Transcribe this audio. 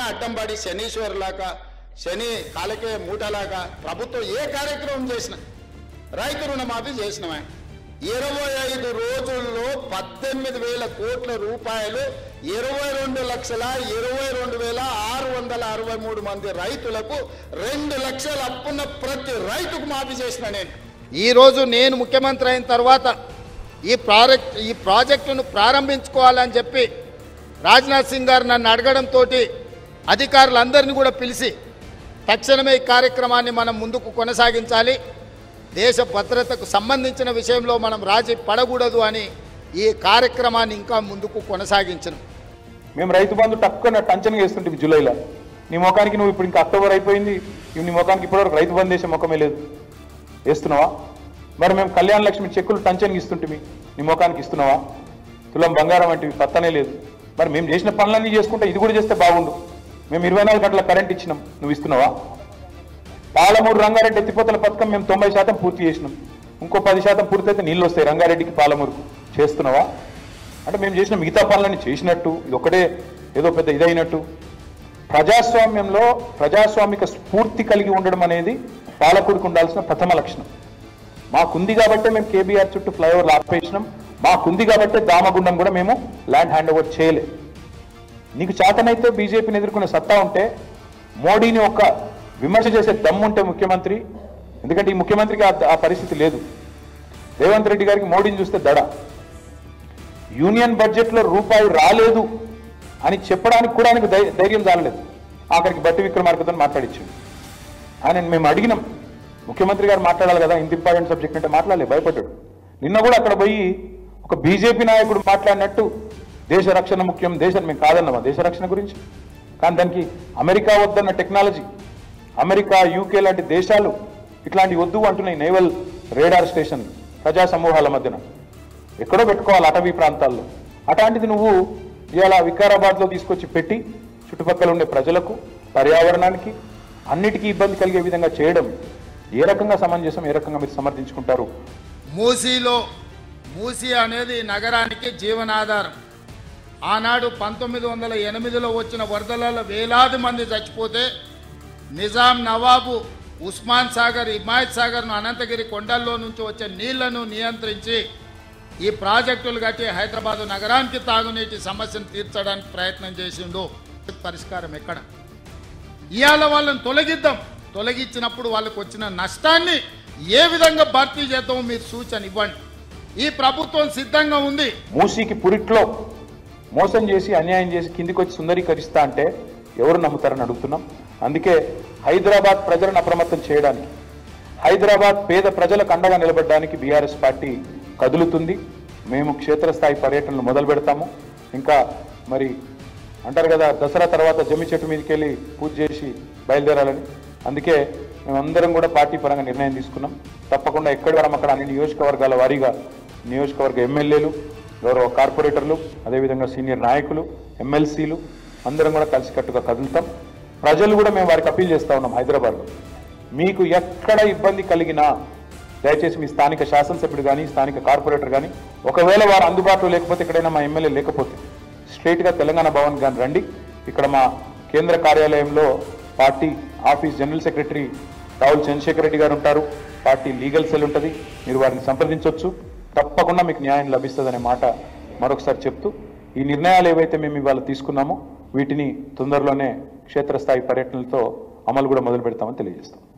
అడ్డంబడి శనీశ్వరులాగా శని కాలకే మూటలాగా ప్రభుత్వం ఏ కార్యక్రమం చేసినా రైతు రుణమాఫీ చేసినవా ఇరవై ఐదు రోజుల్లో పద్దెనిమిది వేల కోట్ల రూపాయలు ఇరవై రెండు లక్షల ఇరవై రెండు వేల ఆరు వందల అరవై మూడు మంది రైతులకు రెండు లక్షల అప్పున్న ప్రతి రైతుకు మాఫీ చేసిన నేను ఈరోజు నేను ముఖ్యమంత్రి అయిన తర్వాత ఈ ప్రాజెక్ట్ ఈ ప్రాజెక్టును ప్రారంభించుకోవాలని చెప్పి రాజ్నాథ్ సింగ్ గారు నన్ను అడగడంతో అధికారులందరినీ కూడా పిలిచి తక్షణమే ఈ కార్యక్రమాన్ని మనం ముందుకు కొనసాగించాలి దేశ భద్రతకు సంబంధించిన విషయంలో మనం రాజీ పడకూడదు అని ఈ కార్యక్రమాన్ని ఇంకా ముందుకు కొనసాగించను మేము రైతు బంధు టక్కున టంచనగా వేస్తుంటే జూలైలో నీ ముఖానికి నువ్వు ఇప్పుడు ఇంకా అక్టోబర్ అయిపోయింది ఇవి నీ ముఖానికి ఇప్పటివరకు రైతు బంధు వేసే ముఖమే లేదు వేస్తున్నావా మరి మేము కళ్యాణ లక్ష్మి చెక్కులు టంచన్కి ఇస్తుంటిమి నీ ముఖానికి ఇస్తున్నావా తులం బంగారం వంటివి పత్తనే లేదు మరి మేము చేసిన పనులన్నీ చేసుకుంటే ఇది కూడా చేస్తే బాగుండు మేము ఇరవై నాలుగు గంటల కరెంట్ ఇచ్చినాం నువ్వు ఇస్తున్నావా పాలమూరు రంగారెడ్డి ఎత్తిపోతల పథకం మేము తొంభై శాతం పూర్తి చేసినాం ఇంకో పది శాతం పూర్తయితే నీళ్ళు వస్తాయి రంగారెడ్డికి పాలమూరుకు చేస్తున్నావా అంటే మేము చేసిన మిగతా పనులన్నీ చేసినట్టు ఇది ఒకటే ఏదో పెద్ద ఇదైనట్టు ప్రజాస్వామ్యంలో ప్రజాస్వామిక స్ఫూర్తి కలిగి ఉండడం అనేది పాలకుడికి ఉండాల్సిన ప్రథమ లక్షణం మాకుంది కాబట్టే మేము కేబీఆర్ చుట్టూ ఫ్లైఓవర్లు ఆపేసినాం మాకుంది కాబట్టే దామగుండం కూడా మేము ల్యాండ్ హ్యాండ్ ఓవర్ చేయలే నీకు చేతనైతే బీజేపీని ఎదుర్కొనే సత్తా ఉంటే మోడీని ఒక విమర్శ చేసే దమ్ముంటే ముఖ్యమంత్రి ఎందుకంటే ఈ ముఖ్యమంత్రికి ఆ- ఆ పరిస్థితి లేదు రేవంత్ రెడ్డి గారికి మోడీని చూస్తే దడ యూనియన్ బడ్జెట్లో రూపాయి రాలేదు అని చెప్పడానికి కూడా ఆయనకు ధై- ధైర్యం చాలలేదు ఆఖరికి బట్టి విక్రమార్కతో మాట్లాడించాడు ఆయన మేము అడిగినాం ముఖ్యమంత్రి గారు మాట్లాడాలి కదా ఇంత ఇంపార్టెంట్ సబ్జెక్ట్ అంటే మాట్లాడలే భయపడ్డాడు నిన్న కూడా అక్కడ పోయి ఒక బీజేపీ నాయకుడు మాట్లాడినట్టు దేశ రక్షణ ముఖ్యం దేశం మేము కాదన్నామా దేశ రక్షణ గురించి కానీ దానికి అమెరికా వద్దన్న టెక్నాలజీ అమెరికా యూకే లాంటి దేశాలు ఇట్లాంటివి వద్దు అంటున్నాయి నేవల్ రేడార్ స్టేషన్ ప్రజా సమూహాల మధ్యన ఎక్కడో పెట్టుకోవాలి అటవీ ప్రాంతాల్లో అట్లాంటిది నువ్వు ఇలా వికారాబాద్లో తీసుకొచ్చి పెట్టి చుట్టుపక్కల ఉండే ప్రజలకు పర్యావరణానికి అన్నిటికీ ఇబ్బంది కలిగే విధంగా చేయడం ఏ రకంగా సమంజసం ఏ రకంగా మీరు సమర్థించుకుంటారు మూసీలో మూసీ అనేది నగరానికి జీవనాధారం ఆనాడు పంతొమ్మిది వందల ఎనిమిదిలో వచ్చిన వరదలలో వేలాది మంది చచ్చిపోతే నిజాం నవాబు ఉస్మాన్ సాగర్ హిమాయత్ సాగర్ను అనంతగిరి కొండల్లో నుంచి వచ్చే నీళ్లను నియంత్రించి ఈ ప్రాజెక్టులు కట్టి హైదరాబాదు నగరానికి తాగునీటి సమస్యను తీర్చడానికి ప్రయత్నం చేసిండు పరిష్కారం ఎక్కడ ఇవాళ వాళ్ళని తొలగిద్దాం తొలగించినప్పుడు వాళ్ళకు వచ్చిన నష్టాన్ని ఏ విధంగా భర్తీ చేద్దామో మీరు సూచన ఇవ్వండి ఈ ప్రభుత్వం సిద్ధంగా ఉంది మూసీకి పురిట్లో మోసం చేసి అన్యాయం చేసి కిందికి వచ్చి సుందరీకరిస్తా అంటే ఎవరు నమ్ముతారని అడుగుతున్నాం అందుకే హైదరాబాద్ ప్రజలను అప్రమత్తం చేయడానికి హైదరాబాద్ పేద ప్రజలకు అండగా నిలబడడానికి బీఆర్ఎస్ పార్టీ కదులుతుంది మేము క్షేత్రస్థాయి పర్యటనలు మొదలు పెడతాము ఇంకా మరి అంటారు కదా దసరా తర్వాత జమ్మి చెట్టు మీదకి వెళ్ళి పూజ చేసి బయలుదేరాలని అందుకే మేమందరం కూడా పార్టీ పరంగా నిర్ణయం తీసుకున్నాం తప్పకుండా ఎక్కడ మనం అక్కడ అన్ని నియోజకవర్గాల వారీగా నియోజకవర్గ ఎమ్మెల్యేలు గౌరవ కార్పొరేటర్లు అదేవిధంగా సీనియర్ నాయకులు ఎమ్మెల్సీలు అందరం కూడా కలిసికట్టుగా కదులుతాం ప్రజలు కూడా మేము వారికి అప్పీల్ చేస్తా ఉన్నాం హైదరాబాద్లో మీకు ఎక్కడ ఇబ్బంది కలిగినా దయచేసి మీ స్థానిక శాసనసభ్యుడు కానీ స్థానిక కార్పొరేటర్ కానీ ఒకవేళ వారు అందుబాటులో లేకపోతే ఎక్కడైనా మా ఎమ్మెల్యే లేకపోతే స్ట్రైట్గా తెలంగాణ భవన్ కానీ రండి ఇక్కడ మా కేంద్ర కార్యాలయంలో party office general secretary Rahul Chandrashekar Reddy garu ఉంటారు పార్టీ లీగల్ సెల్ ఉంటుంది మీరు వారిని సంప్రదించవచ్చు తప్పకుండా మీకు న్యాయం లభిస్తుందనే మాట మరొకసారి చెప్తూ ఈ నిర్ణయాలు ఏవైతే మేము ఇవాళ తీసుకున్నామో వీటిని తొందరలోనే క్షేత్రస్థాయి పర్యటనలతో అమలు కూడా మొదలు పెడతామని తెలియజేస్తాం